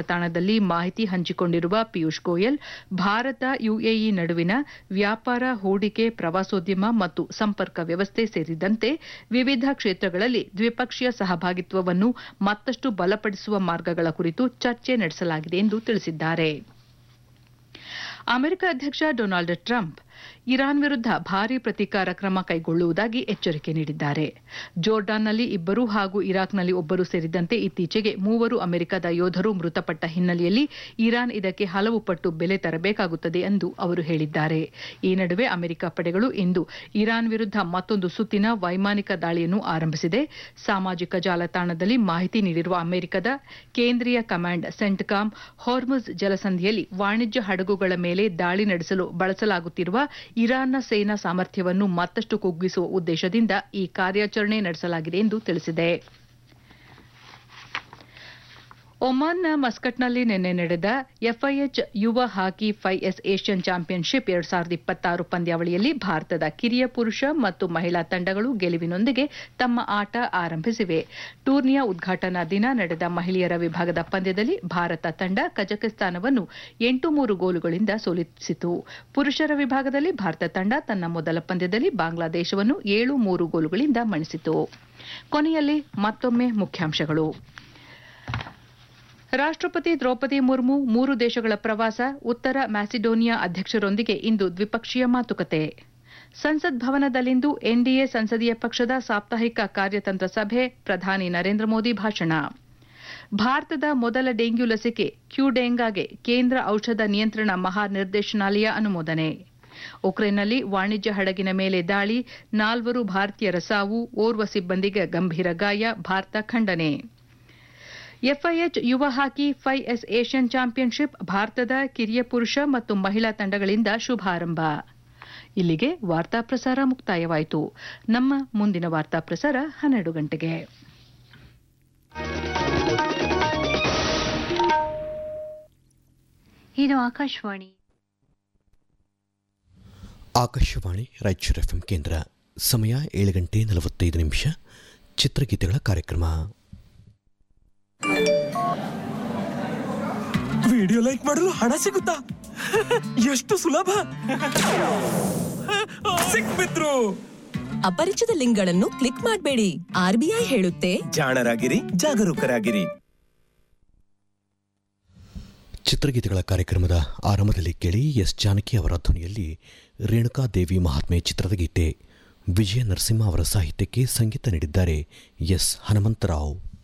ಜಾಲತಾಣದಲ್ಲಿ ಮಾಹಿತಿ ಹಂಚಿಕೊಂಡಿರುವ ಪಿಯೂಷ್ ಗೋಯಲ್ ಭಾರತ ಯುಎಇ ನಡುವಿನ ವ್ಯಾಪಾರ ಹೂಡಿಕೆ ಪ್ರವಾಸೋದ್ಯಮ ಮತ್ತು ಸಂಪರ್ಕ ವ್ಯವಸ್ಥೆ ಸೇರಿದಂತೆ ವಿವಿಧ ಕ್ಷೇತ್ರಗಳಲ್ಲಿ ದ್ವಿಪಕ್ಷೀಯ ಸಹಭಾಗಿತ್ವವನ್ನು ಮತ್ತಷ್ಟು ಬಲಪಡಿಸುವ ಮಾರ್ಗಗಳ ಕುರಿತು ಚರ್ಚೆ ನಡೆಸಲಾಗಿದೆ ಎಂದು ತಿಳಿಸಿದ್ದಾರೆ ಅಮೆರಿಕ ಅಧ್ಯಕ್ಷ ಡೊನಾಲ್ಡ್ ಟ್ರಂಪ್ ಇರಾನ್ ವಿರುದ್ಧ ಭಾರೀ ಪ್ರತೀಕಾರ ಕ್ರಮ ಕೈಗೊಳ್ಳುವುದಾಗಿ ಎಚ್ಚರಿಕೆ ನೀಡಿದ್ದಾರೆ ಜೋರ್ಡಾನ್ನಲ್ಲಿ ಇಬ್ಬರು ಹಾಗೂ ಇರಾಕ್ನಲ್ಲಿ ಒಬ್ಬರು ಸೇರಿದಂತೆ ಇತ್ತೀಚೆಗೆ ಮೂವರು ಅಮೆರಿಕದ ಯೋಧರು ಮೃತಪಟ್ಟ ಹಿನ್ನೆಲೆಯಲ್ಲಿ ಇರಾನ್ ಇದಕ್ಕೆ ಹಲವು ಪಟ್ಟು ಬೆಲೆ ತರಬೇಕಾಗುತ್ತದೆ ಎಂದು ಅವರು ಹೇಳಿದ್ದಾರೆ ಈ ನಡುವೆ ಅಮೆರಿಕ ಪಡೆಗಳು ಇಂದು ಇರಾನ್ ವಿರುದ್ಧ ಮತ್ತೊಂದು ಸುತ್ತಿನ ವೈಮಾನಿಕ ದಾಳಿಯನ್ನು ಆರಂಭಿಸಿದೆ ಸಾಮಾಜಿಕ ಜಾಲತಾಣದಲ್ಲಿ ಮಾಹಿತಿ ನೀಡಿರುವ ಅಮೆರಿಕದ ಕೇಂದ್ರೀಯ ಕಮಾಂಡ್ ಸೆಂಟ್ಕಾಮ್ ಹಾರ್ಮುಜ್ ಜಲಸಂಧಿಯಲ್ಲಿ ವಾಣಿಜ್ಯ ಹಡಗುಗಳ ಮೇಲೆ ದಾಳಿ ನಡೆಸಲು ಬಳಸಲಾಗುತ್ತಿರುವ ಇರಾನ್ನ ಸೇನಾ ಸಾಮರ್ಥ್ಯವನ್ನು ಮತ್ತಷ್ಟು ಕುಗ್ಗಿಸುವ ಉದ್ದೇಶದಿಂದ ಈ ಕಾರ್ಯಾಚರಣೆ ನಡೆಸಲಾಗಿದೆ ಎಂದು ತಿಳಿಸಿದೆ ಒಮಾನ್ನ ಮಸ್ಕಟ್ನಲ್ಲಿ ನಿನ್ನೆ ನಡೆದ ಎಫ್ಐಎಚ್ ಯುವ ಹಾಕಿ ಎಸ್ ಏಷ್ಯನ್ ಚಾಂಪಿಯನ್ಶಿಪ್ ಎರಡ್ ಸಾವಿರದ ಇಪ್ಪತ್ತಾರು ಪಂದ್ಯಾವಳಿಯಲ್ಲಿ ಭಾರತದ ಕಿರಿಯ ಪುರುಷ ಮತ್ತು ಮಹಿಳಾ ತಂಡಗಳು ಗೆಲುವಿನೊಂದಿಗೆ ತಮ್ಮ ಆಟ ಆರಂಭಿಸಿವೆ ಟೂರ್ನಿಯ ಉದ್ಘಾಟನಾ ದಿನ ನಡೆದ ಮಹಿಳೆಯರ ವಿಭಾಗದ ಪಂದ್ಯದಲ್ಲಿ ಭಾರತ ತಂಡ ಕಜಕಿಸ್ತಾನವನ್ನು ಎಂಟು ಮೂರು ಗೋಲುಗಳಿಂದ ಸೋಲಿಸಿತು ಪುರುಷರ ವಿಭಾಗದಲ್ಲಿ ಭಾರತ ತಂಡ ತನ್ನ ಮೊದಲ ಪಂದ್ಯದಲ್ಲಿ ಬಾಂಗ್ಲಾದೇಶವನ್ನು ಏಳು ಮೂರು ಗೋಲುಗಳಿಂದ ಮಣಿಸಿತು ಕೊನೆಯಲ್ಲಿ ಮತ್ತೊಮ್ಮೆ ಮುಖ್ಯಾಂಶಗಳು ರಾಷ್ಟ್ರಪತಿ ದ್ರೌಪದಿ ಮುರ್ಮು ಮೂರು ದೇಶಗಳ ಪ್ರವಾಸ ಉತ್ತರ ಮ್ಯಾಸಿಡೋನಿಯಾ ಅಧ್ಯಕ್ಷರೊಂದಿಗೆ ಇಂದು ದ್ವಿಪಕ್ಷೀಯ ಮಾತುಕತೆ ಸಂಸತ್ ಭವನದಲ್ಲಿಂದು ಎನ್ಡಿಎ ಸಂಸದೀಯ ಪಕ್ಷದ ಸಾಪ್ತಾಹಿಕ ಕಾರ್ಯತಂತ್ರ ಸಭೆ ಪ್ರಧಾನಿ ನರೇಂದ್ರ ಮೋದಿ ಭಾಷಣ ಭಾರತದ ಮೊದಲ ಡೆಂಗ್ಯೂ ಲಸಿಕೆ ಕ್ಯೂಡೆಂಗಾಗೆ ಕೇಂದ್ರ ಔಷಧ ನಿಯಂತ್ರಣ ಮಹಾನಿರ್ದೇಶನಾಲಯ ಅನುಮೋದನೆ ಉಕ್ರೇನ್ನಲ್ಲಿ ವಾಣಿಜ್ಯ ಹಡಗಿನ ಮೇಲೆ ದಾಳಿ ನಾಲ್ವರು ಭಾರತೀಯರ ಸಾವು ಓರ್ವ ಸಿಬ್ಬಂದಿಗೆ ಗಂಭೀರ ಗಾಯ ಭಾರತ ಖಂಡನೆ ಎಫ್ಐಎಚ್ ಯುವ ಹಾಕಿ ಎಸ್ ಏಷ್ಯನ್ ಚಾಂಪಿಯನ್ಶಿಪ್ ಭಾರತದ ಕಿರಿಯ ಪುರುಷ ಮತ್ತು ಮಹಿಳಾ ತಂಡಗಳಿಂದ ಶುಭಾರಂಭ ಇಲ್ಲಿಗೆ ವಾರ್ತಾ ಪ್ರಸಾರ ಮುಕ್ತಾಯವಾಯಿತು ನಮ್ಮ ಮುಂದಿನ ವಾರ್ತಾ ಪ್ರಸಾರ ಹನ್ನೆರಡು ಗಂಟೆಗೆ ಇದು ಆಕಾಶವಾಣಿ ಆಕಾಶವಾಣಿ ರಾಯಚೂರು ಎಫ್ಎಂ ಕೇಂದ್ರ ಸಮಯ ಏಳು ಗಂಟೆ ನಲವತ್ತೈದು ನಿಮಿಷ ಚಿತ್ರಗೀತೆಗಳ ಕಾರ್ಯಕ್ರಮ ವಿಡಿಯೋ ಲೈಕ್ ಮಾಡಲು ಹಣ ಸಿಗುತ್ತಾ ಎಷ್ಟು ಸುಲಭ ಸಿಕ್ಬಿದ್ರು ಅಪರಿಚಿತ ಲಿಂಕ್ಗಳನ್ನು ಕ್ಲಿಕ್ ಮಾಡಬೇಡಿ ಆರ್ಬಿಐ ಹೇಳುತ್ತೆ ಜಾಣರಾಗಿರಿ ಜಾಗರೂಕರಾಗಿರಿ ಚಿತ್ರಗೀತೆಗಳ ಕಾರ್ಯಕ್ರಮದ ಆರಂಭದಲ್ಲಿ ಕೇಳಿ ಎಸ್ ಜಾನಕಿ ಅವರ ಧ್ವನಿಯಲ್ಲಿ ರೇಣುಕಾದೇವಿ ಮಹಾತ್ಮೆ ಚಿತ್ರದ ಗೀತೆ ವಿಜಯ ನರಸಿಂಹ ಅವರ ಸಾಹಿತ್ಯಕ್ಕೆ ಸಂಗೀತ ನೀಡಿದ್ದಾರೆ ಎಸ್ ಹನುಮಂತರಾವ್